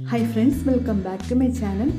hi friends welcome back to my channel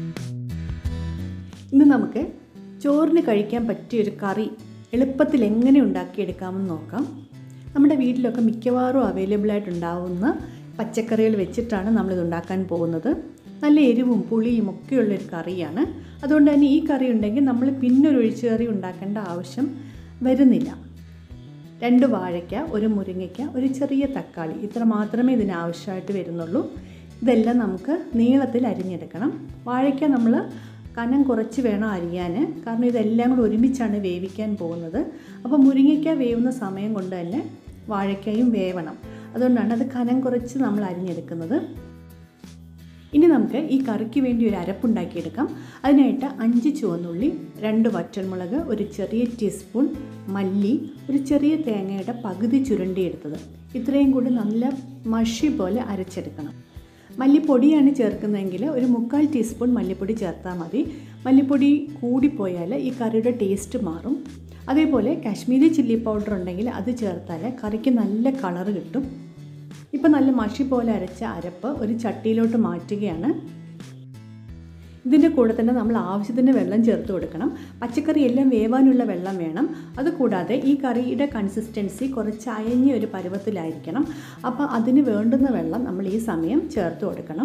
ഇന്ന് നമുക്ക് ചോറിന് കഴിക്കാൻ പറ്റിയൊരു കറി എളുപ്പത്തിൽ എങ്ങനെ ഉണ്ടാക്കിയെടുക്കാമെന്ന് നോക്കാം നമ്മുടെ വീട്ടിലൊക്കെ മിക്കവാറും അവൈലബിൾ ആയിട്ടുണ്ടാവുന്ന പച്ചക്കറികൾ വെച്ചിട്ടാണ് നമ്മളിത് ഉണ്ടാക്കാൻ പോകുന്നത് നല്ല എരിവും പുളിയും ഒക്കെയുള്ളൊരു കറിയാണ് അതുകൊണ്ട് തന്നെ ഈ കറി ഉണ്ടെങ്കിൽ നമ്മൾ പിന്നൊരു ഒഴിച്ചു കറി ഉണ്ടാക്കേണ്ട ആവശ്യം വരുന്നില്ല രണ്ട് വാഴയ്ക്ക ഒരു മുരിങ്ങയ്ക്ക ഒരു ചെറിയ തക്കാളി ഇത്ര മാത്രമേ ഇതിന് ആവശ്യമായിട്ട് വരുന്നുള്ളൂ ഇതെല്ലാം നമുക്ക് നീളത്തിൽ അരിഞ്ഞെടുക്കണം വാഴയ്ക്ക നമ്മൾ കനം കുറച്ച് വേണം അരിയാൻ കാരണം ഇതെല്ലാം കൂടെ ഒരുമിച്ചാണ് വേവിക്കാൻ പോകുന്നത് അപ്പോൾ മുരിങ്ങയ്ക്ക വേവുന്ന സമയം കൊണ്ട് തന്നെ വാഴയ്ക്കയും വേവണം അതുകൊണ്ടാണ് അത് കനം കുറച്ച് നമ്മൾ അരിഞ്ഞെടുക്കുന്നത് ഇനി നമുക്ക് ഈ കറിക്ക് വേണ്ടി ഒരു അരപ്പുണ്ടാക്കിയെടുക്കാം അതിനായിട്ട് അഞ്ച് ചുവന്നുള്ളി രണ്ട് വറ്റൽമുളക് ഒരു ചെറിയ ടീസ്പൂൺ മല്ലി ഒരു ചെറിയ തേങ്ങയുടെ പകുതി ചുരണ്ടിയെടുത്തത് ഇത്രയും കൂടി നല്ല മഷി പോലെ അരച്ചെടുക്കണം മല്ലിപ്പൊടിയാണ് ചേർക്കുന്നതെങ്കിൽ ഒരു മുക്കാൽ ടീസ്പൂൺ മല്ലിപ്പൊടി ചേർത്താൽ മതി മല്ലിപ്പൊടി കൂടിപ്പോയാൽ ഈ കറിയുടെ ടേസ്റ്റ് മാറും അതേപോലെ കാശ്മീരി ചില്ലി പൗഡർ ഉണ്ടെങ്കിൽ അത് ചേർത്താൽ കറിക്ക് നല്ല കളറ് കിട്ടും ഇപ്പം നല്ല മഷി പോലെ അരച്ച അരപ്പ് ഒരു ചട്ടിയിലോട്ട് മാറ്റുകയാണ് ഇതിൻ്റെ കൂടെ തന്നെ നമ്മൾ ആവശ്യത്തിന് വെള്ളം ചേർത്ത് കൊടുക്കണം പച്ചക്കറി എല്ലാം വേവാനുള്ള വെള്ളം വേണം അതുകൂടാതെ ഈ കറിയുടെ കൺസിസ്റ്റൻസി കുറച്ച് അയഞ്ഞ ഒരു പരുവത്തിലായിരിക്കണം അപ്പോൾ അതിന് വേണ്ടുന്ന വെള്ളം നമ്മൾ ഈ സമയം ചേർത്ത് കൊടുക്കണം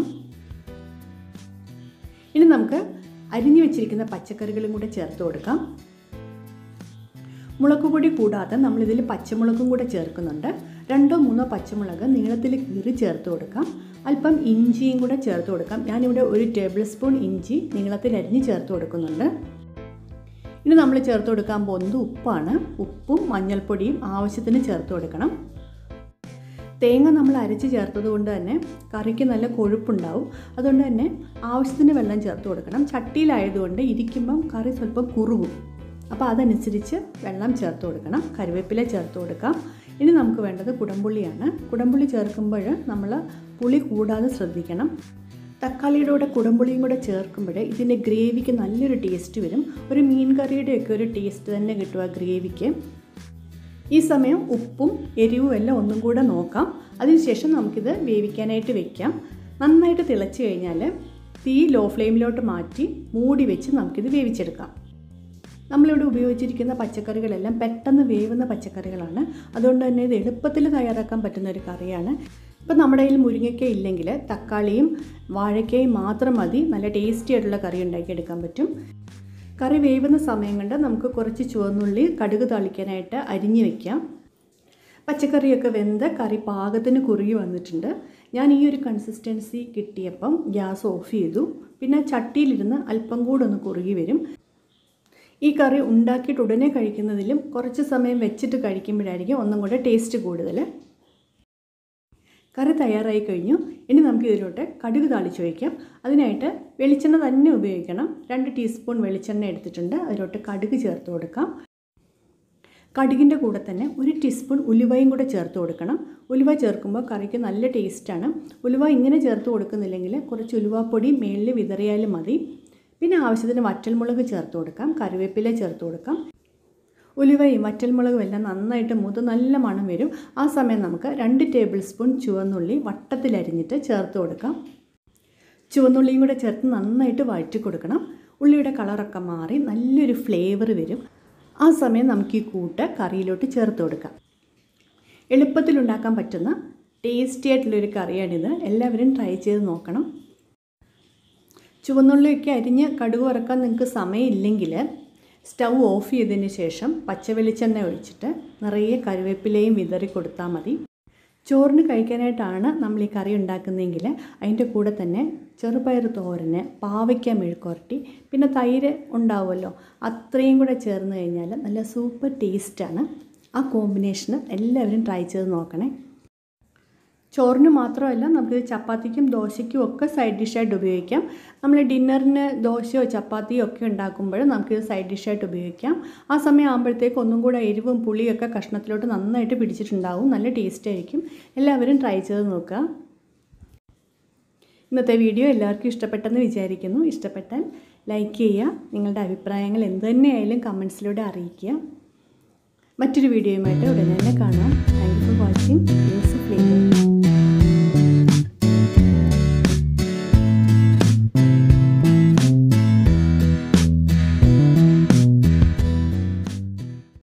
ഇനി നമുക്ക് അരിഞ്ഞു വെച്ചിരിക്കുന്ന പച്ചക്കറികളും കൂടെ ചേർത്ത് കൊടുക്കാം മുളക് പൊടി കൂടാതെ നമ്മളിതിൽ പച്ചമുളകും കൂടെ ചേർക്കുന്നുണ്ട് രണ്ടോ മൂന്നോ പച്ചമുളക് നീളത്തിൽ കീറി ചേർത്ത് കൊടുക്കാം അല്പം ഇഞ്ചിയും കൂടെ ചേർത്ത് കൊടുക്കാം ഞാനിവിടെ ഒരു ടേബിൾ സ്പൂൺ ഇഞ്ചി നീളത്തിൽ അരിഞ്ഞ് ചേർത്ത് കൊടുക്കുന്നുണ്ട് ഇനി നമ്മൾ ചേർത്ത് കൊടുക്കാൻ പോകുന്നത് ഉപ്പാണ് ഉപ്പും മഞ്ഞൾപ്പൊടിയും ആവശ്യത്തിന് ചേർത്ത് കൊടുക്കണം തേങ്ങ നമ്മൾ അരച്ച് ചേർത്തത് കൊണ്ട് തന്നെ കറിക്ക് നല്ല കൊഴുപ്പുണ്ടാവും അതുകൊണ്ട് തന്നെ ആവശ്യത്തിന് വെള്ളം ചേർത്ത് കൊടുക്കണം ചട്ടിയിലായതുകൊണ്ട് ഇരിക്കുമ്പം കറി സ്വല്പം കുറുകും അപ്പോൾ അതനുസരിച്ച് വെള്ളം ചേർത്ത് കൊടുക്കണം കറിവേപ്പില ചേർത്ത് കൊടുക്കാം ഇനി നമുക്ക് വേണ്ടത് കുടംപുള്ളിയാണ് കുടംപുള്ളി ചേർക്കുമ്പോൾ നമ്മൾ പുളി കൂടാതെ ശ്രദ്ധിക്കണം തക്കാളിയുടെ കൂടെ കുടംപുളിയും കൂടെ ചേർക്കുമ്പോൾ ഇതിൻ്റെ ഗ്രേവിക്ക് നല്ലൊരു ടേസ്റ്റ് വരും ഒരു മീൻ കറിയുടെയൊക്കെ ഒരു ടേസ്റ്റ് തന്നെ കിട്ടും ആ ഗ്രേവിക്ക് ഈ സമയം ഉപ്പും എരിവും എല്ലാം ഒന്നും കൂടെ നോക്കാം അതിനുശേഷം നമുക്കിത് വേവിക്കാനായിട്ട് വെക്കാം നന്നായിട്ട് തിളച്ച് കഴിഞ്ഞാൽ തീ ലോ ഫ്ലെയിമിലോട്ട് മാറ്റി മൂടി വെച്ച് നമുക്കിത് വേവിച്ചെടുക്കാം നമ്മളിവിടെ ഉപയോഗിച്ചിരിക്കുന്ന പച്ചക്കറികളെല്ലാം പെട്ടെന്ന് വേവുന്ന പച്ചക്കറികളാണ് അതുകൊണ്ട് തന്നെ ഇത് എളുപ്പത്തിൽ തയ്യാറാക്കാൻ പറ്റുന്ന ഒരു കറിയാണ് ഇപ്പം നമ്മുടെ കയ്യിൽ മുരിങ്ങയ്ക്ക ഇല്ലെങ്കിൽ തക്കാളിയും വാഴയ്ക്കയും മാത്രം മതി നല്ല ടേസ്റ്റി ആയിട്ടുള്ള കറി ഉണ്ടാക്കിയെടുക്കാൻ പറ്റും കറി വേവുന്ന സമയം കൊണ്ട് നമുക്ക് കുറച്ച് ചുവന്നുള്ളി കടുക് തളിക്കാനായിട്ട് അരിഞ്ഞു വെക്കാം പച്ചക്കറിയൊക്കെ വെന്ത് കറി പാകത്തിന് കുറുകി വന്നിട്ടുണ്ട് ഞാൻ ഈ ഒരു കൺസിസ്റ്റൻസി കിട്ടിയപ്പം ഗ്യാസ് ഓഫ് ചെയ്തു പിന്നെ ചട്ടിയിലിരുന്ന് അല്പം കൂടെ ഒന്ന് കുറുകി വരും ഈ കറി ഉണ്ടാക്കിയിട്ട് ഉടനെ കഴിക്കുന്നതിലും കുറച്ച് സമയം വെച്ചിട്ട് കഴിക്കുമ്പോഴായിരിക്കും ഒന്നും കൂടെ ടേസ്റ്റ് കൂടുതൽ കറി തയ്യാറായി കഴിഞ്ഞു ഇനി നമുക്ക് ഇതിലോട്ട് കടുക് താളിച്ച് വയ്ക്കാം അതിനായിട്ട് വെളിച്ചെണ്ണ തന്നെ ഉപയോഗിക്കണം രണ്ട് ടീസ്പൂൺ വെളിച്ചെണ്ണ എടുത്തിട്ടുണ്ട് അതിലോട്ട് കടുക് ചേർത്ത് കൊടുക്കാം കടുകിൻ്റെ കൂടെ തന്നെ ഒരു ടീസ്പൂൺ ഉലുവയും കൂടെ ചേർത്ത് കൊടുക്കണം ഉലുവ ചേർക്കുമ്പോൾ കറിക്ക് നല്ല ടേസ്റ്റാണ് ഉലുവ ഇങ്ങനെ ചേർത്ത് കൊടുക്കുന്നില്ലെങ്കിൽ കുറച്ച് ഉലുവാപ്പൊടി മേളിൽ വിതറിയാലും മതി പിന്നെ ആവശ്യത്തിന് വറ്റൽമുളക് ചേർത്ത് കൊടുക്കാം കറിവേപ്പില ചേർത്ത് കൊടുക്കാം ഉലുവയും വറ്റൽമുളകും എല്ലാം നന്നായിട്ട് മുത് നല്ല മണം വരും ആ സമയം നമുക്ക് രണ്ട് ടേബിൾ സ്പൂൺ ചുവന്നുള്ളി വട്ടത്തിലരിഞ്ഞിട്ട് ചേർത്ത് കൊടുക്കാം ചുവന്നുള്ളിയും കൂടെ ചേർത്ത് നന്നായിട്ട് വഴറ്റി കൊടുക്കണം ഉള്ളിയുടെ കളറൊക്കെ മാറി നല്ലൊരു ഫ്ലേവർ വരും ആ സമയം നമുക്ക് ഈ കൂട്ട് കറിയിലോട്ട് ചേർത്ത് കൊടുക്കാം എളുപ്പത്തിൽ ഉണ്ടാക്കാൻ പറ്റുന്ന ടേസ്റ്റി ആയിട്ടുള്ളൊരു കറിയാണിത് എല്ലാവരും ട്രൈ ചെയ്ത് നോക്കണം ചുവന്നുള്ളിയൊക്കെ അരിഞ്ഞ് കടുക് വറക്കാൻ നിങ്ങൾക്ക് സമയമില്ലെങ്കിൽ സ്റ്റൗ ഓഫ് ചെയ്തതിന് ശേഷം പച്ച വെളിച്ചെണ്ണ ഒഴിച്ചിട്ട് നിറയെ കറിവേപ്പിലയും വിതറി കൊടുത്താൽ മതി ചോറിന് കഴിക്കാനായിട്ടാണ് നമ്മൾ ഈ കറി ഉണ്ടാക്കുന്നതെങ്കിൽ അതിൻ്റെ കൂടെ തന്നെ ചെറുപയർ തോരന് പാവയ്ക്ക മെഴുക്കുരട്ടി പിന്നെ തൈര് ഉണ്ടാവുമല്ലോ അത്രയും കൂടെ ചേർന്ന് കഴിഞ്ഞാൽ നല്ല സൂപ്പർ ടേസ്റ്റാണ് ആ കോമ്പിനേഷന് എല്ലാവരും ട്രൈ ചെയ്ത് നോക്കണേ ചോറിന് മാത്രമല്ല നമുക്കിത് ചപ്പാത്തിക്കും ദോശയ്ക്കും ഒക്കെ സൈഡ് ഡിഷായിട്ട് ഉപയോഗിക്കാം നമ്മൾ ഡിന്നറിന് ദോശയോ ചപ്പാത്തിയോ ഒക്കെ ഉണ്ടാക്കുമ്പോൾ നമുക്കിത് സൈഡ് ഡിഷായിട്ട് ഉപയോഗിക്കാം ആ സമയം ആകുമ്പോഴത്തേക്ക് ഒന്നും കൂടെ എരിവും പുളിയൊക്കെ കഷ്ണത്തിലോട്ട് നന്നായിട്ട് പിടിച്ചിട്ടുണ്ടാവും നല്ല ടേസ്റ്റ് ആയിരിക്കും എല്ലാവരും ട്രൈ ചെയ്ത് നോക്കുക ഇന്നത്തെ വീഡിയോ എല്ലാവർക്കും ഇഷ്ടപ്പെട്ടെന്ന് വിചാരിക്കുന്നു ഇഷ്ടപ്പെട്ടാൽ ലൈക്ക് ചെയ്യുക നിങ്ങളുടെ അഭിപ്രായങ്ങൾ എന്ത് തന്നെയായാലും കമൻസിലൂടെ അറിയിക്കുക മറ്റൊരു വീഡിയോയുമായിട്ട് ഉടനെ തന്നെ കാണാം താങ്ക് യു ഫോർ വാച്ചിങ്